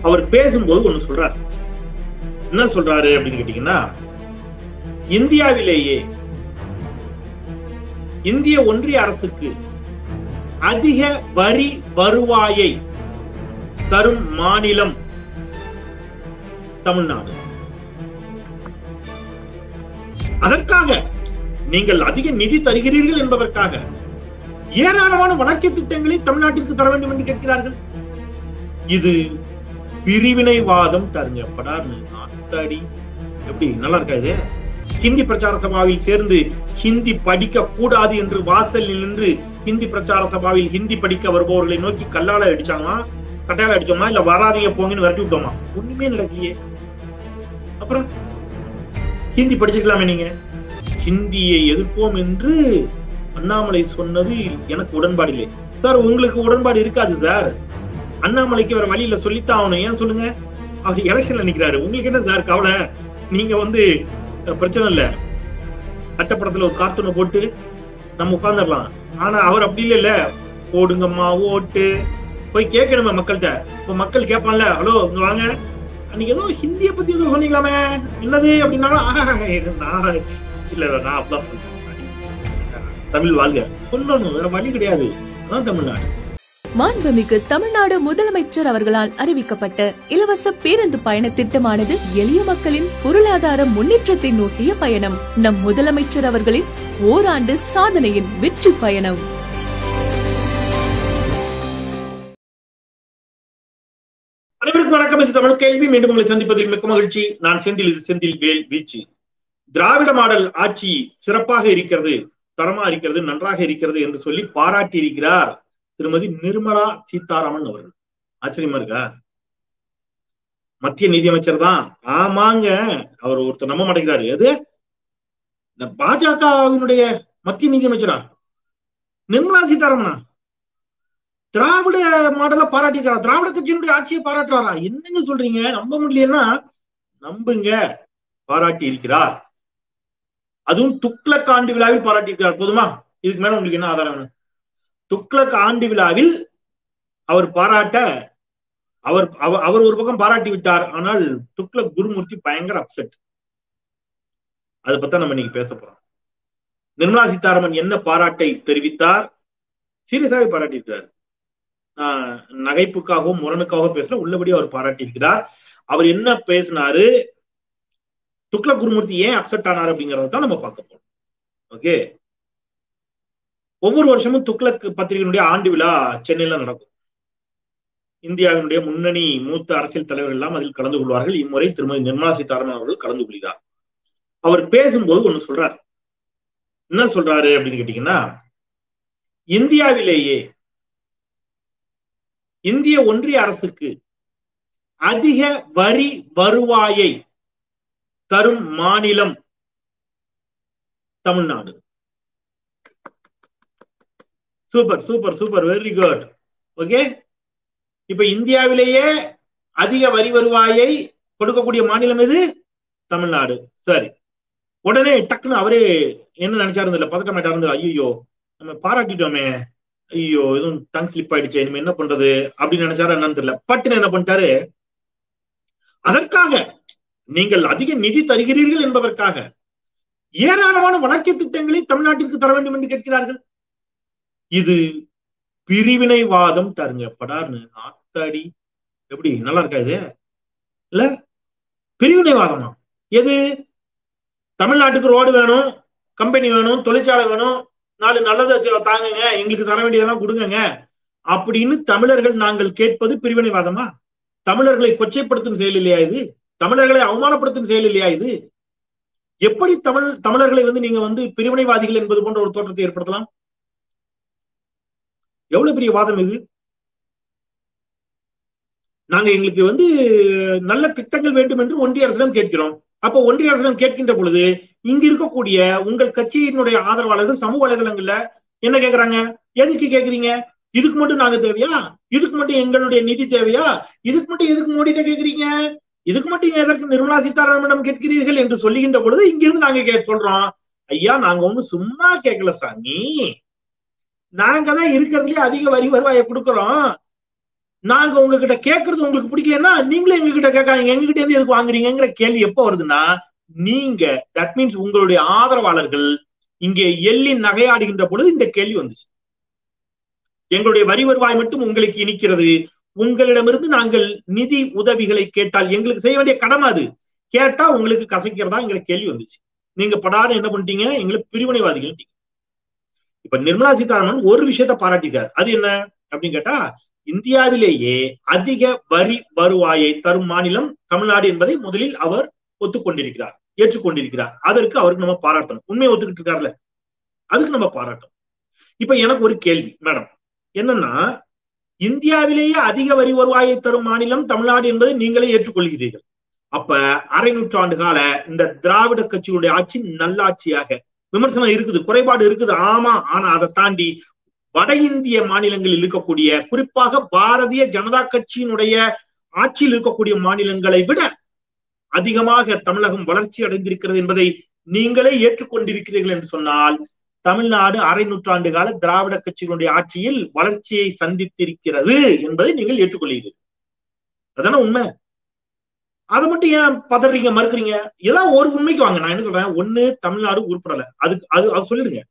அவர் பேசும்போது ஒண்ணு சொல்றாரு என்ன சொல்றாரு அப்படின்னு கேட்டீங்கன்னா இந்தியாவிலேயே இந்திய ஒன்றிய அரசுக்கு அதிக வரி வருவாயை தரும் மாநிலம் தமிழ்நாடு அதற்காக நீங்கள் அதிக நிதி தருகிறீர்கள் என்பதற்காக ஏராளமான வளர்ச்சி திட்டங்களை தமிழ்நாட்டிற்கு தர வேண்டும் என்று கேட்கிறார்கள் இது பிரிவினைவாதம் தருங்க படார்னு அத்தாடி எப்படி நல்லா இருக்கா இது ஹிந்தி பிரச்சார சபாவில் சேர்ந்து ஹிந்தி படிக்க கூடாது என்று வாசலில் நின்று ஹிந்தி பிரச்சார சபாவில் ஹிந்தி படிக்க வருபவர்களை நோக்கி கல்லால அடிச்சாங்களா கட்டையால அடிச்சோமா இல்ல வராதீங்க போங்கன்னு விரட்டி விட்டோமா ஒண்ணுமே நடக்கலையே அப்புறம் ஹிந்தி படிச்சுக்கலாமே நீங்க ஹிந்தியை எதிர்ப்போம் என்று அண்ணாமலை சொன்னது எனக்கு உடன்பாடு இல்லை சார் உங்களுக்கு உடன்பாடு இருக்காது சார் அண்ணாமலைக்கு வேற வழியில சொல்லித்தான் ஆகணும் ஏன் சொல்லுங்க அவர் எலெக்ஷன்ல நிக்கிறாரு உங்களுக்கு என்ன சார் கவலை நீங்க வந்து அஹ், பிரச்சனை இல்ல அட்டப்படத்துல ஒரு கார்ட்டூனை போட்டு நம்ம உட்கார்ந்துடலாம் ஆனா அவர் அப்படி இல்ல இல்ல போடுங்கம்மா ஓட்டு போய் கேட்கணுமே மக்கள்கிட்ட இப்ப மக்கள் கேட்பான்ல ஹலோ இங்க வாங்க அன்னைக்கு ஏதோ ஹிந்தியை பத்தி ஏதோ சொன்னீங்களாமே என்னது அப்படின்னா நான் இல்ல நான் அப்படிலாம் சொல்றேன் தமிழ் வாழ்க சொல்லணும் வேற வழி கிடையாது அதான் தமிழ்நாடு மாண்புமிகு தமிழ்நாடு முதலமைச்சர் அவர்களால் அறிவிக்கப்பட்ட இலவச பேருந்து பயண திட்டமானது எளிய மக்களின் பொருளாதார முன்னேற்றத்தை நோக்கிய பயணம் நம் முதலமைச்சர் அவர்களின் ஓராண்டு சாதனையின் வெற்றி பயணம் அனைவருக்கும் வணக்கம் இது தமிழ் கேள்வி மீண்டும் உங்களை சந்திப்பதில் மிக்க மகிழ்ச்சி நான் செந்தில் இது செந்தில் வேல் வீச்சு திராவிட மாடல் ஆட்சி சிறப்பாக இருக்கிறது தரமா இருக்கிறது நன்றாக இருக்கிறது என்று சொல்லி பாராட்டி இருக்கிறார் திருமதி நிர்மலா சீதாராமன் அவர்கள் ஆச்சரியமா இருக்கா மத்திய நிதியமைச்சர் தான் ஆமாங்க அவர் ஒருத்தர் நம்ப மாட்டேங்கிறாரு எது இந்த பாஜகவினுடைய மத்திய நிதியமைச்சரா நிர்மலா சீதாராமனா திராவிட மாடல பாராட்டிக்கிறார் திராவிட கட்சியினுடைய ஆட்சியை பாராட்டுறாரா என்னங்க சொல்றீங்க நம்ப முடியலன்னா நம்புங்க பாராட்டி இருக்கிறார் அதுவும் துக்ளக் ஆண்டு விழாவில் பாராட்டி இருக்கிறார் போதுமா இதுக்கு மேல உங்களுக்கு என்ன ஆதாரம் வேணும் துக்ளக் ஆண்டு விழாவில் அவர் பாராட்ட அவர் அவ- அவர் ஒரு பக்கம் பாராட்டி விட்டார் ஆனால் துக்ளக் குருமூர்த்தி பயங்கர அப்செட் அதை பத்தி நம்ம இன்னைக்கு பேச போறோம் நிர்மலா சீதாராமன் என்ன பாராட்டை தெரிவித்தார் சீரியஸாவே பாராட்டியிருக்கிறார் ஆஹ் நகைப்புக்காகவும் முரணுக்காகவும் பேசல உள்ளபடியே அவர் பாராட்டி இருக்கிறார் அவர் என்ன பேசினாரு துக்ளக் குருமூர்த்தி ஏன் அப்செட் ஆனார் அப்படிங்கறத தான் நம்ம பார்க்க போறோம் ஓகே ஒவ்வொரு வருஷமும் துக்ளக் பத்திரிகையினுடைய ஆண்டு விழா சென்னையில நடக்கும் இந்தியாவினுடைய முன்னணி மூத்த அரசியல் தலைவர்கள் எல்லாம் அதில் கலந்து கொள்வார்கள் இம்முறை திருமதி நிர்மலா சீதாராமன் அவர்கள் கலந்து கொள்கிறார் அவர் பேசும்போது ஒண்ணு சொல்றார் என்ன சொல்றாரு அப்படின்னு கேட்டீங்கன்னா இந்தியாவிலேயே இந்திய ஒன்றிய அரசுக்கு அதிக வரி வருவாயை தரும் மாநிலம் Tamil Nadu super super super very good okay இப்ப இந்தியாவிலேயே அதிக வரி வருவாயை கொடுக்கக்கூடிய மாநிலம் எது தமிழ்நாடு சரி உடனே டக்குன்னு அவரே என்ன நினைச்சாரு இல்ல பதட்டம் ஆயிட்டாரு ஐயோ நம்ம பாராட்டிட்டோமே ஐயோ எதுவும் டங் ஸ்லிப் ஆயிடுச்சு இனிமே என்ன பண்றது அப்படின்னு நினைச்சாரா என்னன்னு தெரியல பட்டுன்னு என்ன பண்ணிட்டாரு அதற்காக நீங்கள் அதிக நிதி தருகிறீர்கள் என்பதற்காக ஏராளமான வளர்ச்சி திட்டங்களை தமிழ்நாட்டிற்கு தர வேண்டும் என்று கேட்கிறார்கள் இது பிரிவினைவாதம் தருங்க படார்னு ஆத்தாடி எப்படி நல்லா இருக்கா இது இல்ல பிரிவினைவாதமா எது தமிழ்நாட்டுக்கு ரோடு வேணும் கம்பெனி வேணும் தொழிற்சாலை வேணும் நாலு நல்லதை செ- தாங்குங்க எங்களுக்கு தர வேண்டியதெல்லாம் கொடுங்கங்க அப்படின்னு தமிழர்கள் நாங்கள் கேட்பது பிரிவினைவாதமா தமிழர்களை கொச்சைப்படுத்தும் செயல் இல்லையா இது தமிழர்களை அவமானப்படுத்தும் செயல் இல்லையா இது எப்படி தமிழ் தமிழர்களை வந்து நீங்க வந்து பிரிவினைவாதிகள் என்பது போன்ற ஒரு தோற்றத்தை ஏற்படுத்தலாம் எவ்வளவு பெரிய வாதம் இது நாங்க எங்களுக்கு வந்து நல்ல திட்டங்கள் வேண்டும் என்று ஒன்றிய அரசிடம் கேட்கிறோம் அப்ப ஒன்றிய அரசிடம் கேட்கின்ற பொழுது இங்க இருக்கக்கூடிய உங்கள் கட்சியினுடைய ஆதரவாளர்கள் சமூக வலைதளங்கள்ல என்ன கேக்குறாங்க எதுக்கு கேக்குறீங்க இதுக்கு மட்டும் நாங்க தேவையா இதுக்கு மட்டும் எங்களுடைய நிதி தேவையா இதுக்கு மட்டும் எதுக்கு மோடிட்ட கேக்குறீங்க இதுக்கு மட்டும் எதற்கு நிர்மலா சீதாராமனிடம் கேட்கிறீர்கள் என்று சொல்லுகின்ற பொழுது இங்கிருந்து நாங்க கே சொல்றோம் ஐயா நாங்க ஒண்ணு சும்மா கேட்கல சாமி நாங்க தான் இருக்கிறதுலயே அதிக வரி வருவாயை கொடுக்கிறோம் நாங்க உங்ககிட்ட கேட்கறது உங்களுக்கு பிடிக்கலன்னா நீங்களே எங்க கிட்ட கேட்காங்க எங்க கிட்ட இருந்து எதுக்கு வாங்குறீங்கிற கேள்வி எப்போ வருதுன்னா நீங்க தட் மீன்ஸ் உங்களுடைய ஆதரவாளர்கள் இங்கே எள்ளி நகையாடுகின்ற பொழுது இந்த கேள்வி வந்துச்சு எங்களுடைய வரி வருவாய் மட்டும் உங்களுக்கு இனிக்கிறது உங்களிடமிருந்து நாங்கள் நிதி உதவிகளை கேட்டால் எங்களுக்கு செய்ய வேண்டிய கடமை அது கேட்டா உங்களுக்கு கசைக்கிறதாங்கிற கேள்வி வந்துச்சு நீங்க படாத என்ன பண்ணிட்டீங்க எங்களுக்கு பிரிவினைவாதிகள் இப்ப நிர்மலா சீதாராமன் ஒரு விஷயத்த பாராட்டிட்டார் அது என்ன அப்படின்னு கேட்டா இந்தியாவிலேயே அதிக வரி வருவாயை தரும் மாநிலம் தமிழ்நாடு என்பதை முதலில் அவர் ஒத்துக்கொண்டிருக்கிறார் ஏற்றுக்கொண்டிருக்கிறார் அதற்கு அவருக்கு நம்ம பாராட்டணும் உண்மையை ஒத்துக்கிட்டு இருக்காருல்ல அதுக்கு நம்ம பாராட்டணும் இப்ப எனக்கு ஒரு கேள்வி மேடம் என்னன்னா இந்தியாவிலேயே அதிக வரி வருவாயை தரும் மாநிலம் தமிழ்நாடு என்பதை நீங்களே ஏற்றுக்கொள்கிறீர்கள் அப்ப அரை நூற்றாண்டு கால இந்த திராவிட கட்சியுடைய ஆட்சி நல்லாட்சியாக விமர்சனம் இருக்குது குறைபாடு இருக்குது ஆமா ஆனா அதை தாண்டி வட இந்திய மாநிலங்களில் இருக்கக்கூடிய குறிப்பாக பாரதிய ஜனதா கட்சியினுடைய ஆட்சியில் இருக்கக்கூடிய மாநிலங்களை விட அதிகமாக தமிழகம் வளர்ச்சி அடைந்திருக்கிறது என்பதை நீங்களே ஏற்றுக்கொண்டிருக்கிறீர்கள் என்று சொன்னால் தமிழ்நாடு அரை நூற்றாண்டு கால திராவிட கட்சிகளுடைய ஆட்சியில் வளர்ச்சியை சந்தித்திருக்கிறது என்பதை நீங்கள் ஏற்றுக்கொள்கிறீர்கள் அதான உண்மை அதை மட்டும் ஏன் பதறீங்க மறுக்கிறீங்க ஏதாவது ஒரு உண்மைக்கு வாங்க நான் என்ன சொல்றேன் ஒண்ணு தமிழ்நாடு உருப்படல அதுக்கு அது அது சொல்லிடுங்க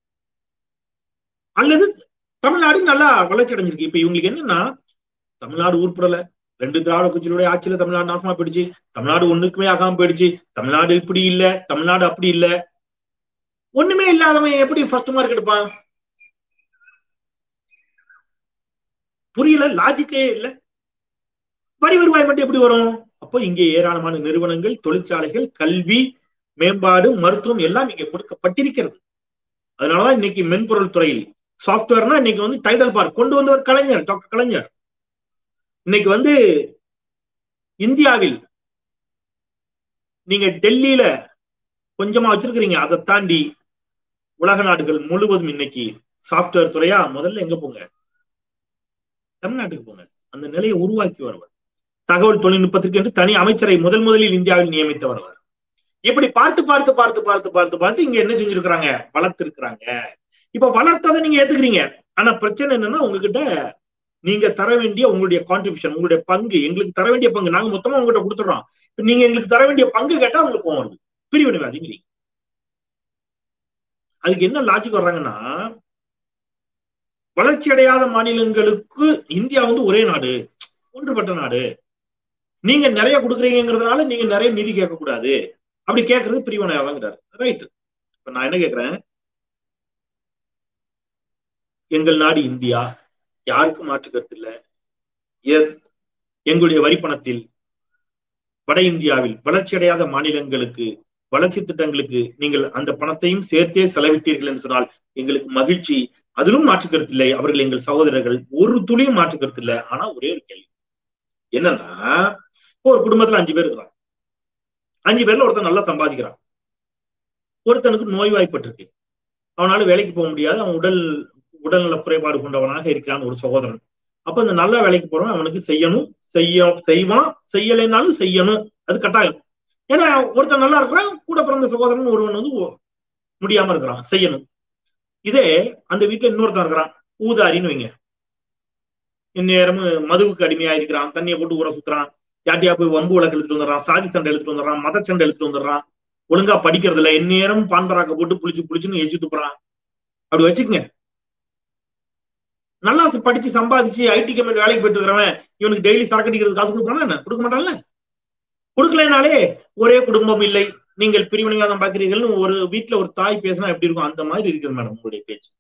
அல்லது தமிழ்நாடு நல்லா வளர்ச்சி அடைஞ்சிருக்கு இப்ப இவங்களுக்கு என்னன்னா தமிழ்நாடு உருப்படல ரெண்டு திராவிட கட்சிகளுடைய ஆட்சியில தமிழ்நாடு நாசமா போயிடுச்சு தமிழ்நாடு ஒண்ணுக்குமே ஆகாம போயிடுச்சு தமிழ்நாடு இப்படி இல்ல தமிழ்நாடு அப்படி இல்ல ஒண்ணுமே இல்லாதவன் எப்படி ஃபர்ஸ்ட் மார்க் எடுப்பான் புரியல லாஜிக்கே இல்ல வரி வருவாய் மட்டும் எப்படி வரும் அப்போ இங்கே ஏராளமான நிறுவனங்கள் தொழிற்சாலைகள் கல்வி மேம்பாடு மருத்துவம் எல்லாம் இங்கே கொடுக்கப்பட்டிருக்கிறது அதனாலதான் இன்னைக்கு மென்பொருள் துறையில் சாப்ட்வேர்னா இன்னைக்கு வந்து டைடல் பார்க் கொண்டு வந்தவர் கலைஞர் டாக்டர் கலைஞர் இன்னைக்கு வந்து இந்தியாவில் நீங்க டெல்லியில கொஞ்சமா வச்சிருக்கிறீங்க அதை தாண்டி உலக நாடுகள் முழுவதும் இன்னைக்கு சாப்ட்வேர் துறையா முதல்ல எங்க போங்க தமிழ்நாட்டுக்கு போங்க அந்த நிலையை உருவாக்கி வருவர் தகவல் தொழில்நுட்பத்திற்கு என்று தனி அமைச்சரை முதல் முதலில் இந்தியாவில் நியமித்தவர் அவர் இப்படி பார்த்து பார்த்து பார்த்து பார்த்து பார்த்து பார்த்து இங்க என்ன செஞ்சிருக்கிறாங்க வளர்த்திருக்கிறாங்க இப்ப வளர்த்ததை நீங்க ஏத்துக்கிறீங்க ஆனா பிரச்சனை என்னன்னா உங்ககிட்ட நீங்க தர வேண்டிய உங்களுடைய கான்ட்ரிபியூஷன் உங்களுடைய பங்கு எங்களுக்கு தர வேண்டிய பங்கு நாங்க மொத்தமா உங்ககிட்ட கொடுத்துறோம் நீங்க எங்களுக்கு தர வேண்டிய பங்கு கேட்டா உங்களுக்கு கோவம் வருது பிரிவினைவாதிங்கிறீங்க அதுக்கு என்ன லாஜிக் வர்றாங்கன்னா வளர்ச்சி அடையாத மாநிலங்களுக்கு இந்தியா வந்து ஒரே நாடு ஒன்றுபட்ட நாடு நீங்க நிறைய கொடுக்குறீங்கிறதுனால நீங்க நிறைய நிதி கேட்கக்கூடாது அப்படி கேட்கறது பிரிவினையாளங்கிறார் ரைட் இப்ப நான் என்ன கேட்கிறேன் எங்கள் நாடு இந்தியா யாருக்கும் மாற்று கருத்து இல்ல எஸ் எங்களுடைய வரி பணத்தில் வட இந்தியாவில் வளர்ச்சி அடையாத மாநிலங்களுக்கு வளர்ச்சி திட்டங்களுக்கு நீங்கள் அந்த பணத்தையும் சேர்த்தே செலவிட்டீர்கள் என்று சொன்னால் எங்களுக்கு மகிழ்ச்சி அதிலும் மாற்று கருத்து இல்லை அவர்கள் எங்கள் சகோதரர்கள் ஒரு துளியும் மாற்று கருத்து இல்லை ஆனா ஒரே ஒரு கேள்வி என்னன்னா ஒரு குடும்பத்துல அஞ்சு பேர் இருக்கிறாங்க அஞ்சு பேர்ல ஒருத்தன் நல்லா சம்பாதிக்கிறான் ஒருத்தனுக்கு நோய்வாய்ப்பட்டிருக்கு அவனால வேலைக்கு போக முடியாது அவன் உடல் உடல்நல குறைபாடு கொண்டவனாக இருக்கிறான் ஒரு சகோதரன் அப்ப இந்த நல்ல வேலைக்கு போறவன் அவனுக்கு செய்யணும் செய்ய செய்வான் செய்யலைனாலும் செய்யணும் அது கட்டாயம் ஏன்னா ஒருத்தன் நல்லா இருக்கிறான் கூட பிறந்த சகோதரன் ஒருவன் வந்து முடியாம இருக்கிறான் செய்யணும் இதே அந்த வீட்டுல இன்னொருத்தன் இருக்கிறான் ஊதாரின்னு வைங்க இந்நேரமும் மதுவுக்கு அடிமையா இருக்கிறான் தண்ணியை போட்டு ஊற சுத்துறான் யாட்டியா போய் வம்பு வழக்கு எடுத்துட்டு வந்துடுறான் சாதி சண்டை எடுத்துட்டு வந்துடுறான் மத சண்டை எடுத்துட்டு வந்துடுறான் ஒழுங்கா படிக்கிறது இல்ல எந்நேரம் பான்பராக்க போட்டு புளிச்சு புளிச்சுன்னு எச்சு துப்புறான் அப்படி வச்சுக்கங்க நல்லா படிச்சு சம்பாதிச்சு ஐடி கம்பெனி வேலைக்கு போயிட்டு இருக்கிறவன் இவனுக்கு டெய்லி சரக்கு அடிக்கிறது காசு கொடுப்பானா என்ன கொடுக்க மாட்டான்ல கொடுக்கலனாலே ஒரே குடும்பம் இல்லை நீங்கள் பிரிவினைவாதம் பாக்குறீங்கள்னு ஒரு வீட்டுல ஒரு தாய் பேசினா எப்படி இருக்கும் அந்த மாதிரி இருக்குது மேடம் உங்களுடைய பேச்சு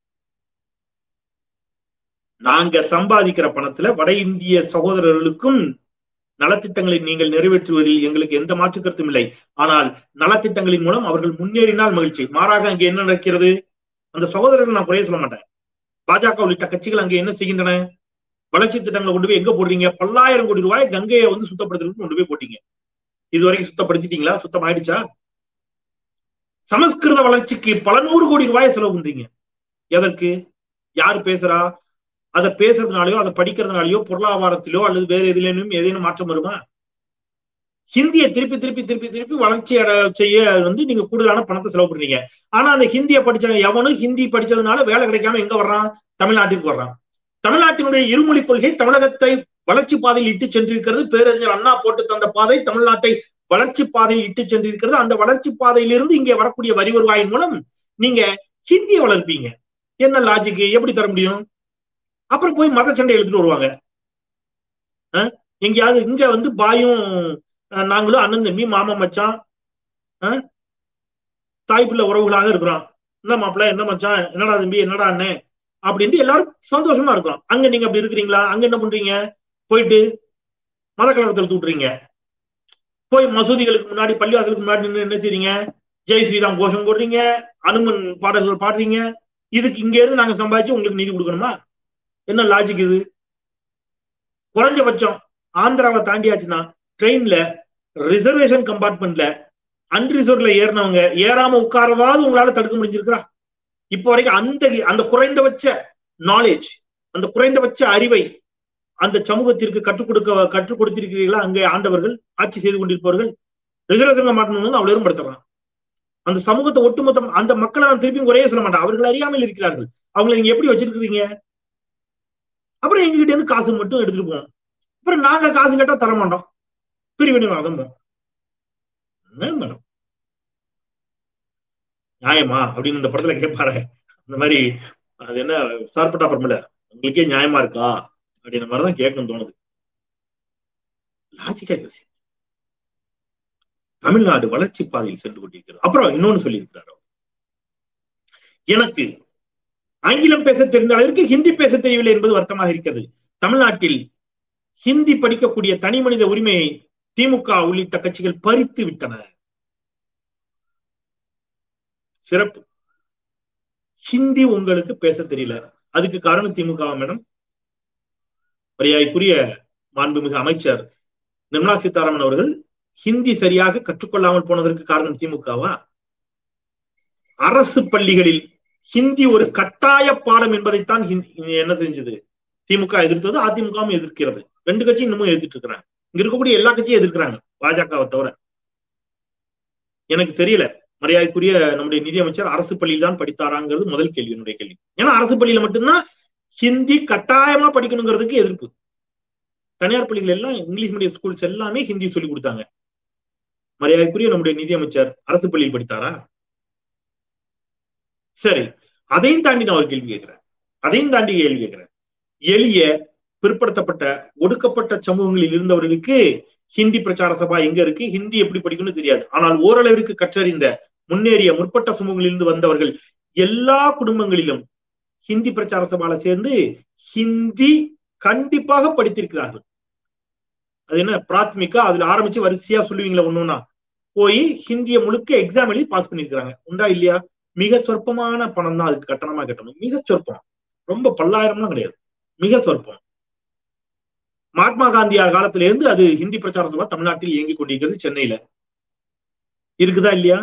நாங்க சம்பாதிக்கிற பணத்துல வட இந்திய சகோதரர்களுக்கும் நலத்திட்டங்களை நீங்கள் நிறைவேற்றுவதில் எங்களுக்கு எந்த மாற்று கருத்தும் இல்லை ஆனால் நலத்திட்டங்களின் மூலம் அவர்கள் முன்னேறினால் மகிழ்ச்சி மாறாக அங்கே என்ன நடக்கிறது அந்த சகோதரர்கள் நான் குறைய சொல்ல மாட்டேன் பாஜக உள்ளிட்ட கட்சிகள் அங்கே என்ன செய்கின்றன வளர்ச்சி திட்டங்களை கொண்டு போய் எங்க போடுறீங்க பல்லாயிரம் கோடி ரூபாய் கங்கையை வந்து சுத்தப்படுத்துறதுக்கு கொண்டு போய் போட்டீங்க இது வரைக்கும் சுத்தப்படுத்திட்டீங்களா சுத்தம் ஆயிடுச்சா சமஸ்கிருத வளர்ச்சிக்கு பல நூறு கோடி ரூபாய் செலவு பண்றீங்க எதற்கு யாரு பேசுறா அதை பேசுறதுனாலயோ அதை படிக்கிறதுனாலயோ பொருளாதாரத்திலோ அல்லது வேற எதுலேயும் ஏதேனும் மாற்றம் வருமா ஹிந்தியை திருப்பி திருப்பி திருப்பி திருப்பி வளர்ச்சி செய்ய வந்து நீங்க கூடுதலான பணத்தை செலவு பண்றீங்க ஆனா அந்த ஹிந்தியை படிச்ச எவனும் ஹிந்தி படிச்சதுனால வேலை கிடைக்காம எங்க வர்றான் தமிழ்நாட்டுக்கு வர்றான் தமிழ்நாட்டினுடைய இருமொழி கொள்கை தமிழகத்தை வளர்ச்சி பாதையில் இட்டு சென்றிருக்கிறது பேரறிஞர் அண்ணா போட்டு தந்த பாதை தமிழ்நாட்டை வளர்ச்சி பாதையில் இட்டு சென்றிருக்கிறது அந்த வளர்ச்சி பாதையிலிருந்து இங்கே வரக்கூடிய வரி வருவாயின் மூலம் நீங்க ஹிந்தியை வளர்ப்பீங்க என்ன லாஜிக் எப்படி தர முடியும் அப்புறம் போய் மத சண்டை எடுத்துட்டு வருவாங்க எங்கேயாவது இங்க வந்து பாயும் நாங்களும் அண்ணன் தம்பி மாமா மச்சான் தாய் பிள்ளை உறவுகளாக இருக்கிறோம் என்ன மாப்பிள்ள என்ன மச்சான் என்னடா தம்பி என்னடா அண்ணன் அப்படின்ட்டு எல்லாரும் சந்தோஷமா இருக்கும் அங்க நீங்க அப்படி இருக்கிறீங்களா அங்க என்ன பண்றீங்க போயிட்டு மத கலவரத்தில் தூட்டுறீங்க போய் மசூதிகளுக்கு முன்னாடி பள்ளிவாசலுக்கு முன்னாடி நின்று என்ன செய்றீங்க ஜெய் ஸ்ரீராம் கோஷம் போடுறீங்க அனுமன் பாடல்கள் பாடுறீங்க இதுக்கு இங்க இருந்து நாங்க சம்பாதிச்சு உங்களுக்கு நிதி கொடுக்கணுமா என்ன லாஜிக் இது குறைஞ்சபட்சம் ஆந்திராவை தாண்டியாச்சுன்னா ட்ரெயின்ல ரிசர்வேஷன் கம்பார்ட்மெண்ட்ல அன்ரிசர்வ்ல ஏறினவங்க ஏறாம உட்காரவாது உங்களால தடுக்க முடிஞ்சிருக்கிறா இப்போ வரைக்கும் அந்த அந்த குறைந்தபட்ச நாலேஜ் அந்த குறைந்தபட்ச அறிவை அந்த சமூகத்திற்கு கற்றுக் கொடுக்க கற்றுக் கொடுத்திருக்கிறீர்களா அங்கே ஆண்டவர்கள் ஆட்சி செய்து கொண்டிருப்பவர்கள் ரிசர்வேஷன் கம்பார்ட்மெண்ட் வந்து அவ்வளவு படுத்துறான் அந்த சமூகத்தை ஒட்டுமொத்தம் அந்த மக்களை நான் திருப்பியும் குறைய சொல்ல மாட்டேன் அவர்கள் அறியாமல் இருக்கிறார்கள் அவங்களை நீங்க எப்படி வச்சிருக்கிறீங்க அப்புறம் எங்ககிட்ட இருந்து காசு மட்டும் எடுத்துட்டு போவோம் அப்புறம் நாங்க காசு கேட்டா தர மாட்டோம் பிரிவினைவாதம் மேடம் நியாயமா அப்படின்னு இந்த படத்துல கேட்பாரு அந்த மாதிரி அது என்ன சார்பட்டா பரமல உங்களுக்கே நியாயமா இருக்கா அப்படின்ற மாதிரிதான் கேட்கணும் தோணுது லாஜிக்கா யோசி தமிழ்நாடு வளர்ச்சி பாதையில் சென்று கொண்டிருக்கிறது அப்புறம் இன்னொன்னு சொல்லியிருக்கிறார் எனக்கு ஆங்கிலம் பேச தெரிந்த அளவிற்கு ஹிந்தி பேச தெரியவில்லை என்பது வருத்தமாக இருக்கிறது தமிழ்நாட்டில் ஹிந்தி படிக்கக்கூடிய தனி மனித உரிமையை திமுக உள்ளிட்ட கட்சிகள் பறித்து விட்டன சிறப்பு ஹிந்தி உங்களுக்கு பேச தெரியல அதுக்கு காரணம் திமுக மேடம் மரியாதைக்குரிய மாண்புமிகு அமைச்சர் நிர்மலா சீதாராமன் அவர்கள் ஹிந்தி சரியாக கற்றுக்கொள்ளாமல் போனதற்கு காரணம் திமுகவா அரசு பள்ளிகளில் ஹிந்தி ஒரு கட்டாய பாடம் என்பதைத்தான் என்ன செஞ்சது திமுக எதிர்த்தது அதிமுகவும் எதிர்க்கிறது ரெண்டு கட்சியும் இன்னமும் எதிர்த்து இருக்கிறாங்க இங்க இருக்கக்கூடிய எல்லா கட்சியும் எதிர்க்கிறாங்க பாஜகவை தவிர எனக்கு தெரியல மரியாதைக்குரிய நம்முடைய நிதியமைச்சர் அரசு பள்ளியில் தான் படித்தாராங்கிறது முதல் கேள்வி என்னுடைய கேள்வி ஏன்னா அரசு பள்ளியில மட்டும்தான் ஹிந்தி கட்டாயமா படிக்கணுங்கிறதுக்கு எதிர்ப்பு தனியார் பள்ளிகள் எல்லாம் இங்கிலீஷ் மீடியம் ஸ்கூல்ஸ் எல்லாமே ஹிந்தி சொல்லி கொடுத்தாங்க மரியாதைக்குரிய நம்முடைய நிதியமைச்சர் அரசு பள்ளியில் படித்தாரா சரி அதையும் தாண்டி நான் ஒரு கேள்வி கேட்கிறேன் அதையும் தாண்டி கேள்வி கேட்கிறேன் எளிய பிற்படுத்தப்பட்ட ஒடுக்கப்பட்ட சமூகங்களில் இருந்தவர்களுக்கு ஹிந்தி பிரச்சார சபா எங்க இருக்கு ஹிந்தி எப்படி படிக்கணும்னு தெரியாது ஆனால் ஓரளவிற்கு கற்றறிந்த முன்னேறிய முற்பட்ட சமூகங்களிலிருந்து வந்தவர்கள் எல்லா குடும்பங்களிலும் ஹிந்தி பிரச்சார சபால சேர்ந்து ஹிந்தி கண்டிப்பாக படித்திருக்கிறார்கள் அது என்ன பிராத்மிகா அதுல ஆரம்பிச்சு வரிசையா சொல்லுவீங்களா ஒண்ணுன்னா போய் ஹிந்திய முழுக்க எக்ஸாம் எழுதி பாஸ் பண்ணிருக்கிறாங்க உண்டா இல்லையா மிக சொற்பமான பணம் தான் அதுக்கு கட்டணமா கட்டணும் மிக சொற்பம் ரொம்ப பல்லாயிரம்லாம் கிடையாது மிக சொற்பம் மகாத்மா காந்தியார் காலத்துல இருந்து அது ஹிந்தி பிரச்சார சபா தமிழ்நாட்டில் இயங்கி கொண்டிருக்கிறது சென்னையில இருக்குதா இல்லையா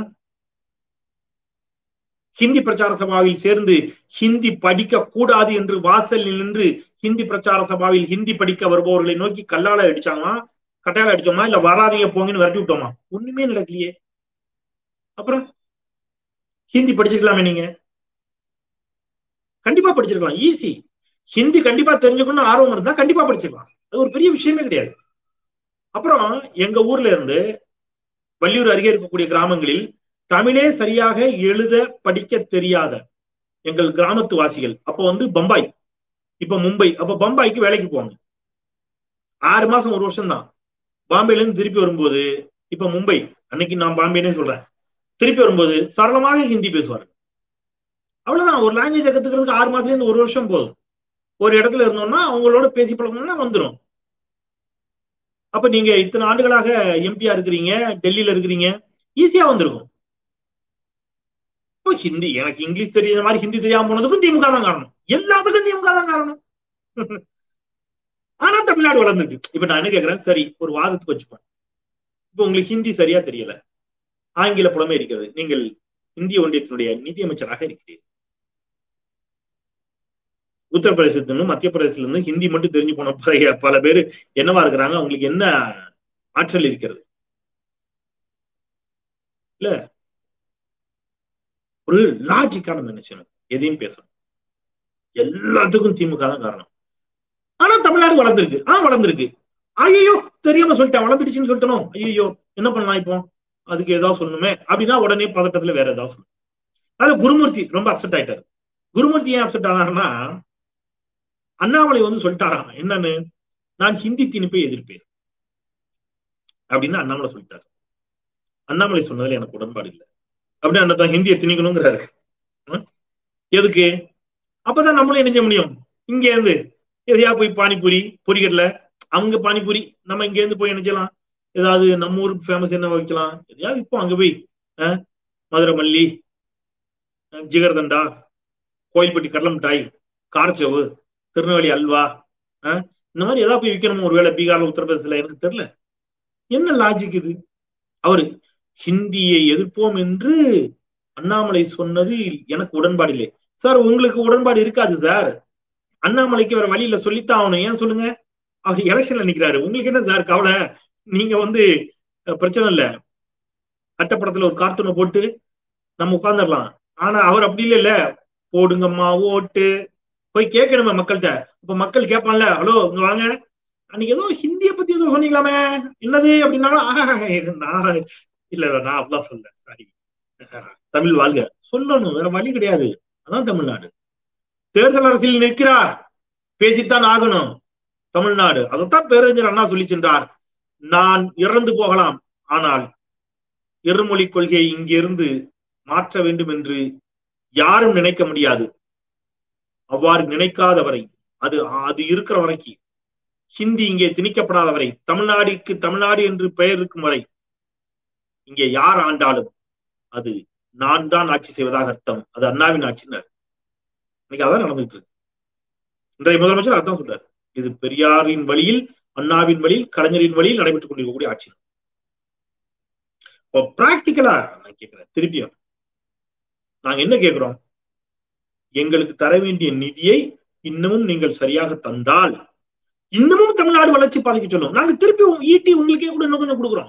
ஹிந்தி பிரச்சார சபாவில் சேர்ந்து ஹிந்தி படிக்க கூடாது என்று வாசலில் நின்று ஹிந்தி பிரச்சார சபாவில் ஹிந்தி படிக்க வருபவர்களை நோக்கி கல்லால அடிச்சாங்களா கட்டையால அடிச்சோமா இல்ல வராதீங்க போங்கன்னு விரட்டி விட்டோமா ஒண்ணுமே நடக்கலையே அப்புறம் ஹிந்தி படிச்சிருக்கலாமே நீங்க கண்டிப்பா படிச்சிருக்கலாம் ஈஸி ஹிந்தி கண்டிப்பா தெரிஞ்சுக்கணும்னு ஆர்வம் இருந்தா கண்டிப்பா படிச்சிருக்கலாம் அது ஒரு பெரிய விஷயமே கிடையாது அப்புறம் எங்க ஊர்ல இருந்து வள்ளியூர் அருகே இருக்கக்கூடிய கிராமங்களில் தமிழே சரியாக எழுத படிக்க தெரியாத எங்கள் கிராமத்து வாசிகள் அப்போ வந்து பம்பாய் இப்ப மும்பை அப்ப பம்பாய்க்கு வேலைக்கு போவாங்க ஆறு மாசம் ஒரு வருஷம் தான் பாம்பேல இருந்து திருப்பி வரும்போது இப்ப மும்பை அன்னைக்கு நான் பாம்பேனே சொல்றேன் திருப்பி வரும்போது சரளமாக ஹிந்தி பேசுவாரு அவ்வளவுதான் ஒரு லாங்குவேஜ் கத்துக்கிறதுக்கு ஆறு மாசத்துல இருந்து ஒரு வருஷம் போதும் ஒரு இடத்துல இருந்தோம்னா அவங்களோட பேசி பழகணும்னா வந்துடும் அப்ப நீங்க இத்தனை ஆண்டுகளாக எம்பியா இருக்கிறீங்க டெல்லியில இருக்கிறீங்க ஈஸியா வந்திருக்கும் இப்போ ஹிந்தி எனக்கு இங்கிலீஷ் தெரியாத மாதிரி ஹிந்தி தெரியாம போனதுக்கும் திமுக தான் காரணம் எல்லாத்துக்கும் திமுக தான் காரணம் ஆனா தமிழ்நாடு வளர்ந்துருக்கு இப்ப நான் என்ன கேக்குறேன் சரி ஒரு வாதத்துக்கு வச்சுப்போம் இப்ப உங்களுக்கு ஹிந்தி சரியா தெரியல ஆங்கில புலமே இருக்கிறது நீங்கள் இந்திய ஒன்றியத்தினுடைய நிதியமைச்சராக இருக்கிறீர்கள் உத்தரப்பிரதேசத்திலிருந்து மத்திய பிரதேசத்திலிருந்து ஹிந்தி மட்டும் தெரிஞ்சு போன பல பல பேர் என்னவா இருக்கிறாங்க அவங்களுக்கு என்ன ஆற்றல் இருக்கிறது இல்ல ஒரு லாஜிக்கான நினைச்சணும் எதையும் பேசணும் எல்லாத்துக்கும் திமுக தான் காரணம் ஆனா தமிழ்நாடு வளர்ந்துருக்கு ஆ வளர்ந்துருக்கு ஐயோ தெரியாம சொல்லிட்டேன் வளர்ந்துடுச்சுன்னு சொல்லிட்டணும் ஐயோ என்ன பண்ணலாம் இப்போ அதுக்கு ஏதாவது சொல்லணுமே அப்படின்னா உடனே பதட்டத்துல வேற ஏதாவது சொல்லணும் அதுல குருமூர்த்தி ரொம்ப அப்செட் ஆயிட்டாரு குருமூர்த்தி ஏன் அப்செட் ஆனாருன்னா அண்ணாமலை வந்து சொல்லிட்டாராம் என்னன்னு நான் ஹிந்தி திணிப்பை எதிர்ப்பேன் அப்படின்னு அண்ணாமலை சொல்லிட்டாரு அண்ணாமலை சொன்னதுல எனக்கு உடன்பாடு இல்லை அப்படின்னு அண்ணன் ஹிந்தியை திணிக்கணுங்கிறாரு எதுக்கு அப்பதான் நம்மளும் என்ன செய்ய முடியும் இங்க இருந்து எதையா போய் பானிபூரி பொரிகடல அவங்க பானிபூரி நம்ம இங்க இருந்து போய் என்ன செய்யலாம் ஏதாவது நம்ம ஊருக்கு ஃபேமஸ் என்ன வைக்கலாம் எதையாவது இப்போ அங்க போய் மதுரை மல்லி ஜிகர்தண்டா கோயில்பட்டி கடலை மிட்டாய் காரச்சவு திருநெல்வேலி அல்வா இந்த மாதிரி ஏதாவது போய் விற்கணும் ஒருவேளை பீகார்ல உத்தரப்பிரதேசல எனக்கு தெரியல என்ன லாஜிக் இது அவரு ஹிந்தியை எதிர்ப்போம் என்று அண்ணாமலை சொன்னது எனக்கு உடன்பாடு இல்லை சார் உங்களுக்கு உடன்பாடு இருக்காது சார் அண்ணாமலைக்கு வேற வழியில சொல்லித்தான் ஆகணும் ஏன் சொல்லுங்க அவர் எலெக்ஷன்ல நிக்கிறாரு உங்களுக்கு என்ன சார் கவலை நீங்க வந்து பிரச்சனை இல்ல அட்டப்படத்துல ஒரு கார்ட்டூனை போட்டு நம்ம உட்கார்ந்துடலாம் ஆனா அவர் அப்படி இல்ல இல்ல போடுங்கம்மா ஓட்டு போய் கேட்கணுமே மக்கள்கிட்ட இப்ப மக்கள் கேட்பான்ல ஹலோ இங்க வாங்க அன்னைக்கு ஏதோ ஹிந்திய பத்தி ஏதோ சொன்னீங்களாமே என்னது அப்படின்னாலும் நான் இல்ல நான் அப்படிலாம் சொல்ல சாரி தமிழ் வாழ்க சொல்லணும் வேற வழி கிடையாது அதான் தமிழ்நாடு தேர்தல் அரசியல் நிற்கிறார் பேசித்தான் ஆகணும் தமிழ்நாடு அதைத்தான் பேரறிஞர் அண்ணா சொல்லி சென்றார் நான் இறந்து போகலாம் ஆனால் இருமொழி கொள்கையை இங்கிருந்து மாற்ற வேண்டும் என்று யாரும் நினைக்க முடியாது அவ்வாறு நினைக்காதவரை அது அது இருக்கிற வரைக்கும் ஹிந்தி இங்கே திணிக்கப்படாத வரை தமிழ்நாடுக்கு தமிழ்நாடு என்று பெயர் இருக்கும் வரை இங்கே யார் ஆண்டாலும் அது நான் தான் ஆட்சி செய்வதாக அர்த்தம் அது அண்ணாவின் ஆட்சினர் இன்னைக்கு அதான் நடந்துட்டு இருக்கு இன்றைய முதலமைச்சர் அதான் சொல்றாரு இது பெரியாரின் வழியில் அண்ணாவின் வழியில் கலைஞரின் வழியில் நடைபெற்றுக் கொண்டிருக்கக்கூடிய ஆட்சி இப்போ பிராக்டிக்கலா நான் கேட்கிறேன் திருப்பியும் நாங்க என்ன கேட்கிறோம் எங்களுக்கு தர வேண்டிய நிதியை இன்னமும் நீங்கள் சரியாக தந்தால் இன்னமும் தமிழ்நாடு வளர்ச்சி பாதைக்கு சொல்லும் நாங்க திருப்பி ஈட்டி உங்களுக்கே கூட இன்னும் கொஞ்சம் கொடுக்குறோம்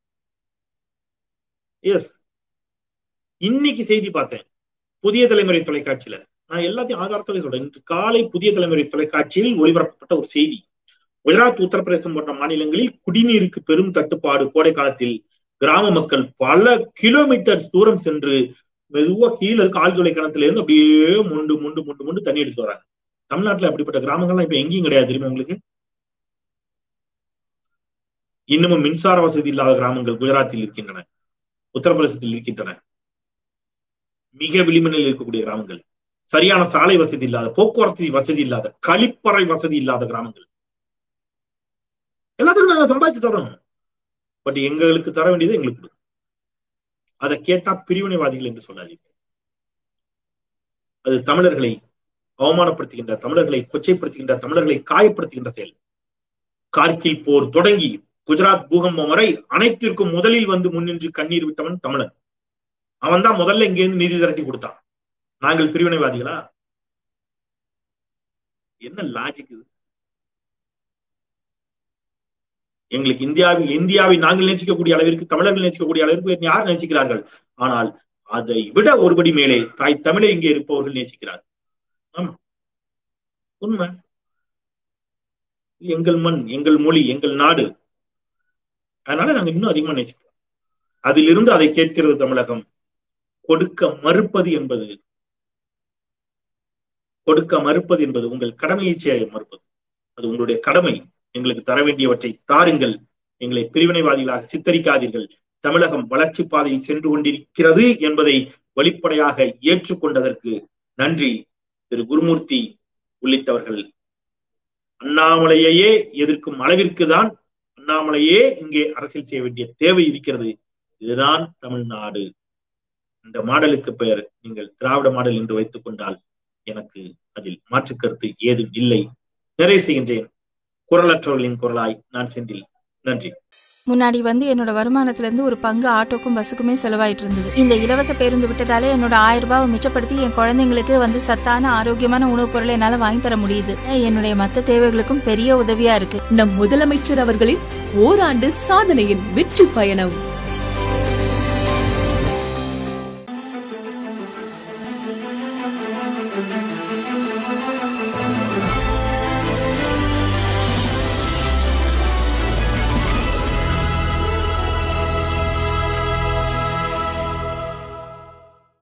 எஸ் இன்னைக்கு செய்தி பார்த்தேன் புதிய தலைமுறை தொலைக்காட்சியில நான் எல்லாத்தையும் ஆதாரத்தோட சொல்றேன் இன்று காலை புதிய தலைமுறை தொலைக்காட்சியில் ஒளிபரப்பப்பட்ட ஒரு செய்தி குஜராத் உத்தரப்பிரதேசம் போன்ற மாநிலங்களில் குடிநீருக்கு பெரும் தட்டுப்பாடு கோடை காலத்தில் கிராம மக்கள் பல கிலோமீட்டர் தூரம் சென்று மெதுவா கீழே இருக்க ஆழ்துளை கிணத்துல இருந்து அப்படியே முண்டு முண்டு முண்டு முண்டு தண்ணி எடுத்து வராங்க தமிழ்நாட்டுல அப்படிப்பட்ட கிராமங்கள்லாம் இப்ப எங்கேயும் கிடையாது தெரியுமா உங்களுக்கு இன்னமும் மின்சார வசதி இல்லாத கிராமங்கள் குஜராத்தில் இருக்கின்றன உத்தரப்பிரதேசத்தில் இருக்கின்றன மிக விளிமனில் இருக்கக்கூடிய கிராமங்கள் சரியான சாலை வசதி இல்லாத போக்குவரத்து வசதி இல்லாத கழிப்பறை வசதி இல்லாத கிராமங்கள் எல்லாத்துக்கும் நாங்க சம்பாதிச்சு தரோம் பட் எங்களுக்கு தர வேண்டியது எங்களுக்கு கொடுக்கும் அதை கேட்டா பிரிவினைவாதிகள் என்று சொல்லாதீங்க அது தமிழர்களை அவமானப்படுத்துகின்ற தமிழர்களை கொச்சைப்படுத்துகின்ற தமிழர்களை காயப்படுத்துகின்ற செயல் கார்கில் போர் தொடங்கி குஜராத் பூகம்பம் வரை அனைத்திற்கும் முதலில் வந்து முன்னின்று கண்ணீர் விட்டவன் தமிழன் அவன் தான் முதல்ல இங்கிருந்து நிதி திரட்டி கொடுத்தான் நாங்கள் பிரிவினைவாதிகளா என்ன லாஜிக் இது எங்களுக்கு இந்தியாவில் இந்தியாவை நாங்கள் நேசிக்கக்கூடிய அளவிற்கு தமிழர்கள் நேசிக்கக்கூடிய அளவிற்கு யார் நேசிக்கிறார்கள் ஆனால் அதை விட ஒருபடி மேலே தாய் தமிழை இங்கே இருப்பவர்கள் நேசிக்கிறார்கள் ஆமா உண்மை எங்கள் மண் எங்கள் மொழி எங்கள் நாடு அதனால நாங்க இன்னும் அதிகமா நேசிக்கிறோம் அதிலிருந்து அதை கேட்கிறது தமிழகம் கொடுக்க மறுப்பது என்பது கொடுக்க மறுப்பது என்பது உங்கள் கடமையை செய்ய மறுப்பது அது உங்களுடைய கடமை எங்களுக்கு தர வேண்டியவற்றை தாருங்கள் எங்களை பிரிவினைவாதிகளாக சித்தரிக்காதீர்கள் தமிழகம் வளர்ச்சி பாதையில் சென்று கொண்டிருக்கிறது என்பதை வெளிப்படையாக ஏற்றுக்கொண்டதற்கு நன்றி திரு குருமூர்த்தி உள்ளிட்டவர்கள் அண்ணாமலையையே எதிர்க்கும் அளவிற்கு தான் அண்ணாமலையே இங்கே அரசியல் செய்ய வேண்டிய தேவை இருக்கிறது இதுதான் தமிழ்நாடு இந்த மாடலுக்கு பெயர் நீங்கள் திராவிட மாடல் என்று வைத்துக் கொண்டால் எனக்கு அதில் மாற்று கருத்து ஏதும் இல்லை நிறைவு செய்கின்றேன் குரலற்றவர்களின் குரலாய் நான் செந்தில் நன்றி முன்னாடி வந்து என்னோட வருமானத்துல இருந்து ஒரு பங்கு ஆட்டோக்கும் பஸ்ஸுக்குமே செலவாயிட்டு இருந்தது இந்த இலவச பேருந்து விட்டதாலே என்னோட ஆயிரம் ரூபாவை மிச்சப்படுத்தி என் குழந்தைங்களுக்கு வந்து சத்தான ஆரோக்கியமான உணவுப் பொருளை என்னால வாங்கி தர முடியுது என்னுடைய மத்த தேவைகளுக்கும் பெரிய உதவியா இருக்கு நம் முதலமைச்சர் அவர்களின் ஓராண்டு சாதனையின் வெற்றி பயணம்